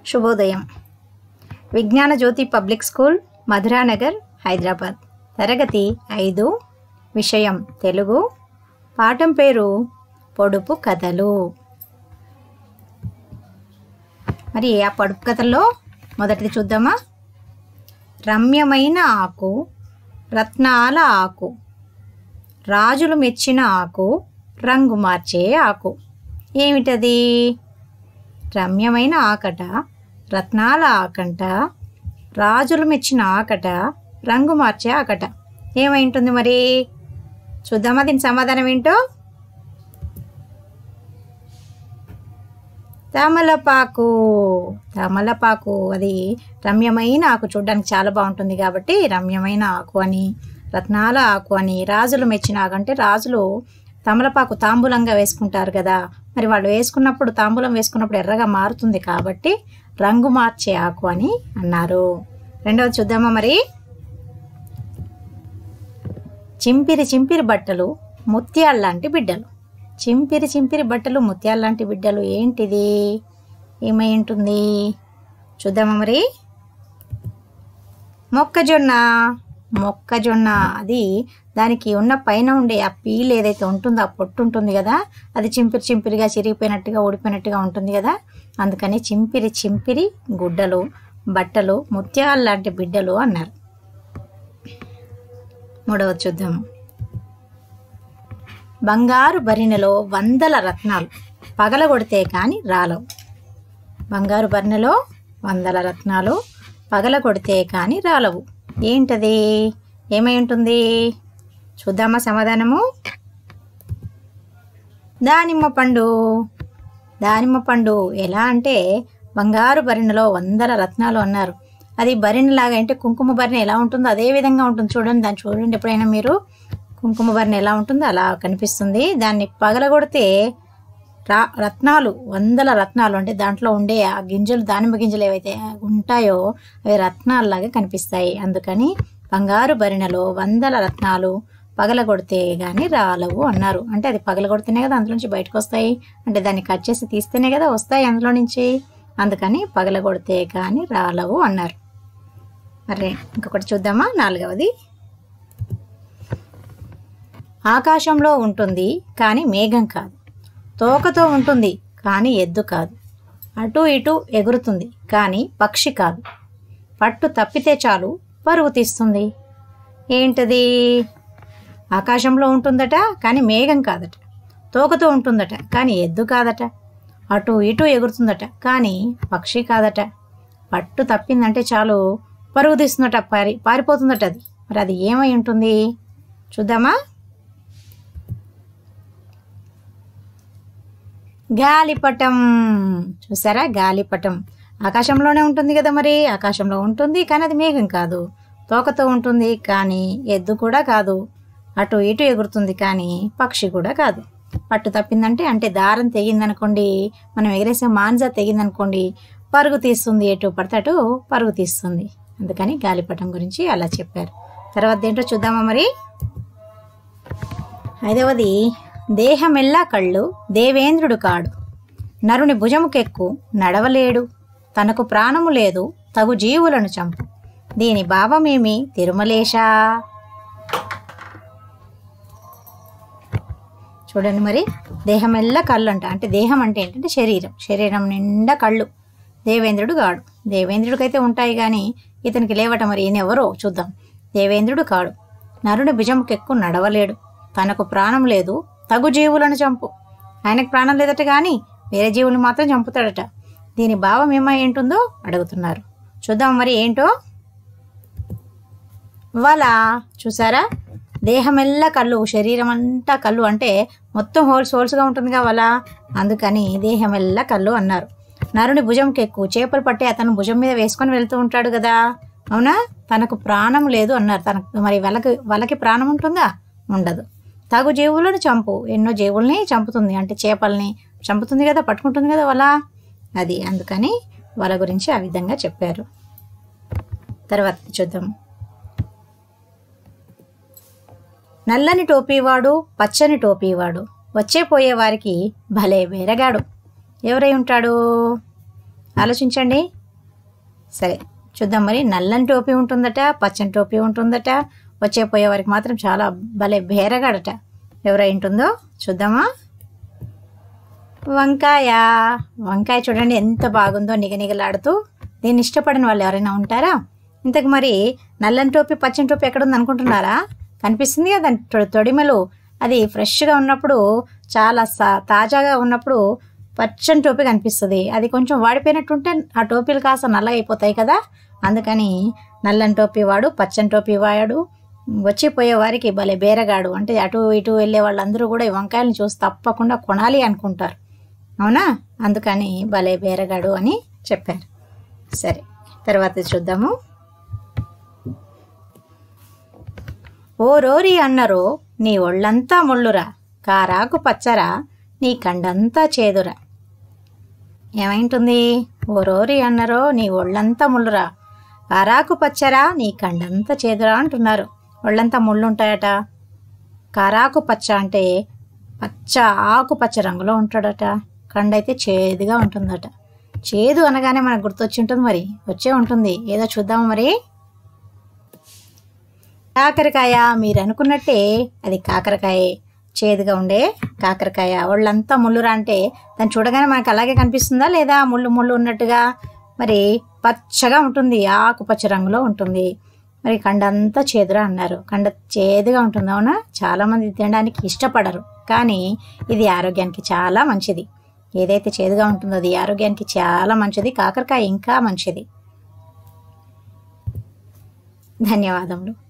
శుభోదయం Vignana Jyothi public school Madhuranagar Hyderabad తరగతి ఐదు విషయం తెలుగు పాఠం పేరు పొడుపు కథలు మరి ఆ పొడుపు కథల్లో మొదటిది చూద్దామా రమ్యమైన ఆకు రత్నాల ఆకు రాజులు మెచ్చిన ఆకు రంగు మార్చే ఆకు ఏమిటది రమ్యమైన ఆకట రత్నాల ఆకంట రాజులు మెచ్చిన ఆకట రంగు మార్చే ఆకట ఏమై ఉంటుంది మరి చూద్దామా దీని సమాధానం ఏంటో తమలపాకు తమలపాకు అది రమ్యమైన ఆకు చూడడానికి చాలా బాగుంటుంది కాబట్టి రమ్యమైన ఆకు అని రత్నాల ఆకు అని రాజులు మెచ్చిన ఆకు అంటే రాజులు తమలపాకు తాంబూలంగా వేసుకుంటారు కదా మరి వాళ్ళు వేసుకున్నప్పుడు తాంబూలం వేసుకున్నప్పుడు ఎర్రగా మారుతుంది కాబట్టి రంగు మార్చే ఆకు అని అన్నారు రెండవది చూద్దామా మరి చింపిరి చింపిరి బట్టలు ముత్యాల లాంటి బిడ్డలు చింపిరి చింపిరి బట్టలు ముత్యాల లాంటి బిడ్డలు ఏంటిది ఏమై ఉంటుంది చూద్దామా మరి మొక్కజొన్న మొక్కజొన్న అది దానికి ఉన్న పైన ఉండే ఆ పీల్ ఏదైతే ఉంటుందో ఆ పొట్టు ఉంటుంది కదా అది చింపిరి చింపిరిగా చిరిగిపోయినట్టుగా ఊడిపోయినట్టుగా ఉంటుంది కదా అందుకని చింపిరి చింపిరి గుడ్డలు బట్టలు ముత్యాల లాంటి బిడ్డలు అన్నారు మూడవది చూద్దాం బంగారు బరిణెలో వందల రత్నాలు పగలగొడితే కానీ రాలవు బంగారు బరిణెలో వందల రత్నాలు పగలగొడితే కానీ రాలవు ఏంటది ఏమై ఉంటుంది చూద్దామా సమాధానము దానిమ్మ పండు దానిమ్మ పండు ఎలా అంటే బంగారు భరిణలో వందల రత్నాలు అన్నారు అది భరిణలాగా అంటే కుంకుమ భరిణ ఎలా ఉంటుందో అదే విధంగా ఉంటుంది చూడండి దాన్ని చూడండి ఎప్పుడైనా మీరు కుంకుమ భరిణ ఎలా ఉంటుందో అలా కనిపిస్తుంది దాన్ని పగలగొడితే రా రత్నాలు వందల రత్నాలు అంటే దాంట్లో ఉండే ఆ గింజలు దానిమ్మ గింజలు ఏవైతే ఉంటాయో అవి రత్నాల్లాగా కనిపిస్తాయి అందుకని బంగారు భరిణలో వందల రత్నాలు పగలగొడితే కానీ రాలవు అన్నారు అంటే అది పగలగొడితేనే కదా అందులో నుంచి బయటకు వస్తాయి అంటే దాన్ని కట్ చేసి తీస్తేనే కదా వస్తాయి అందులో నుంచి అందుకని పగలగొడితే కానీ రాలవు అన్నారు మరి ఇంకొకటి చూద్దామా నాలుగవది ఆకాశంలో ఉంటుంది కానీ మేఘం కాదు తోకతో ఉంటుంది కానీ ఎద్దు కాదు అటు ఇటు ఎగురుతుంది కానీ పక్షి కాదు పట్టు తప్పితే చాలు పరుగు తీస్తుంది ఏంటది ఆకాశంలో ఉంటుందట కానీ మేఘం కాదట తోకతో ఉంటుందట కానీ ఎద్దు కాదట అటు ఇటు ఎగురుతుందట కానీ పక్షి కాదట పట్టు తప్పిందంటే చాలు పరుగు తీస్తుందట పారి పారిపోతుందట అది మరి అది ఏమై ఉంటుంది చూద్దామా గాలిపటం చూసారా గాలిపటం ఆకాశంలోనే ఉంటుంది కదా మరి ఆకాశంలో ఉంటుంది కానీ అది మేఘం కాదు తోకతో ఉంటుంది కానీ ఎద్దు కూడా కాదు అటు ఇటు ఎగురుతుంది కానీ పక్షి కూడా కాదు పట్టు తప్పిందంటే అంటే దారం తెగిందనుకోండి మనం ఎగరేసే మాంజా తెగిందనుకోండి పరుగు తీస్తుంది ఎటు పడితే అటు పరుగు తీస్తుంది అందుకని గాలిపటం గురించి అలా చెప్పారు తర్వాత ఏంటో చూద్దామా మరి ఐదవది దేహమెల్లా కళ్ళు దేవేంద్రుడు కాడు నరుని భుజముకెక్కు నడవలేడు తనకు ప్రాణము లేదు తగు జీవులను చంపు దీని భావమేమి తిరుమలేశా చూడండి మరి దేహమెల్లా కళ్ళు అంట అంటే దేహం అంటే ఏంటంటే శరీరం శరీరం నిండా కళ్ళు దేవేంద్రుడు కాడు దేవేంద్రుడికైతే ఉంటాయి కానీ ఇతనికి లేవట మరి ఈయన ఎవరో చూద్దాం దేవేంద్రుడు కాడు నరుని భుజంకెక్కు నడవలేడు తనకు ప్రాణం లేదు తగు జీవులను చంపు ఆయనకు ప్రాణం లేదట కానీ వేరే జీవులు మాత్రం చంపుతాడట దీని భావం ఏమై ఏంటుందో అడుగుతున్నారు చూద్దాం మరి ఏంటో వల చూసారా దేహమెల్లా కళ్ళు శరీరం అంతా కళ్ళు అంటే మొత్తం హోల్స్ హోల్స్గా ఉంటుందిగా వల అందుకని దేహమెల్లా కళ్ళు అన్నారు నరుని భుజంకి ఎక్కువ చేపలు పట్టి అతను భుజం మీద వేసుకొని వెళ్తూ ఉంటాడు కదా అవునా తనకు ప్రాణం లేదు అన్నారు తనకు మరి వలకి వలకి ప్రాణం ఉంటుందా ఉండదు తగు జీవులను చంపు ఎన్నో జీవుల్ని చంపుతుంది అంటే చేపల్ని చంపుతుంది కదా పట్టుకుంటుంది కదా వల అది అందుకని వల గురించి ఆ విధంగా చెప్పారు తర్వాత చూద్దాం నల్లని టోపీవాడు పచ్చని టోపీవాడు వచ్చే పోయే వారికి భలే వేరగాడు ఎవరై ఉంటాడు ఆలోచించండి సరే చూద్దాం మరి నల్లని టోపీ ఉంటుందట పచ్చని టోపీ ఉంటుందట వచ్చే పోయే వారికి మాత్రం చాలా భలే బేరగాడట ఎవరై ఉంటుందో చూద్దామా వంకాయ వంకాయ చూడండి ఎంత బాగుందో నిగనిగలాడుతూ దీన్ని ఇష్టపడిన వాళ్ళు ఎవరైనా ఉంటారా ఇంతకు మరి నల్లని టోపీ పచ్చని టోపీ ఎక్కడ ఉంది అనుకుంటున్నారా కనిపిస్తుంది కదా దాని తొ- తొడిమలు అది ఫ్రెష్గా ఉన్నప్పుడు చాలా సా- తాజాగా ఉన్నప్పుడు పచ్చని టోపీ కనిపిస్తుంది అది కొంచెం వాడిపోయినట్టుంటే ఆ టోపీలు కాస్త నల్లగా అయిపోతాయి కదా అందుకని నల్లని టోపీ వాడు పచ్చని టోపీ వాడు వచ్చిపోయే వారికి భలే బేరగాడు అంటే అటు ఇటు వెళ్ళే వాళ్ళందరూ కూడా ఈ వంకాయలను చూసి తప్పకుండా కొనాలి అనుకుంటారు అవునా అందుకని భలే బేరగాడు అని చెప్పారు సరే తర్వాత చూద్దాము ఓ రోరి అన్నరో నీ ఒళ్ళంతా ముళ్ళురా కారాకు పచ్చరా నీ కండంతా చేదురా ఏమైంటుంది ఓ రోరి అన్నరో నీ ఒళ్ళంతా ముళ్ళురా కారాకు పచ్చరా నీ కండంతా చేదురా అంటున్నారు ఒళ్ళంతా ముళ్ళు ఉంటాయట కారాకు పచ్చ అంటే పచ్చ ఆకుపచ్చ రంగులో ఉంటాడట కండైతే చేదుగా ఉంటుందట చేదు అనగానే మనకు గుర్తొచ్చి ఉంటుంది మరి వచ్చే ఉంటుంది ఏదో చూద్దాము మరి కాకరకాయ మీరు అనుకున్నట్టే అది కాకరకాయే చేదుగా ఉండే కాకరకాయ వాళ్ళంతా ముళ్ళురా అంటే దాన్ని చూడగానే మనకు అలాగే కనిపిస్తుందా లేదా ముళ్ళు ముళ్ళు ఉన్నట్టుగా మరి పచ్చగా ఉంటుంది ఆకుపచ్చ రంగులో ఉంటుంది మరి కండంతా చేదురా అన్నారు కండ చేదుగా ఉంటుంది అవునా చాలామంది తినడానికి ఇష్టపడరు కానీ ఇది ఆరోగ్యానికి చాలా మంచిది ఏదైతే చేదుగా ఉంటుందో అది ఆరోగ్యానికి చాలా మంచిది కాకరకాయ ఇంకా మంచిది ధన్యవాదములు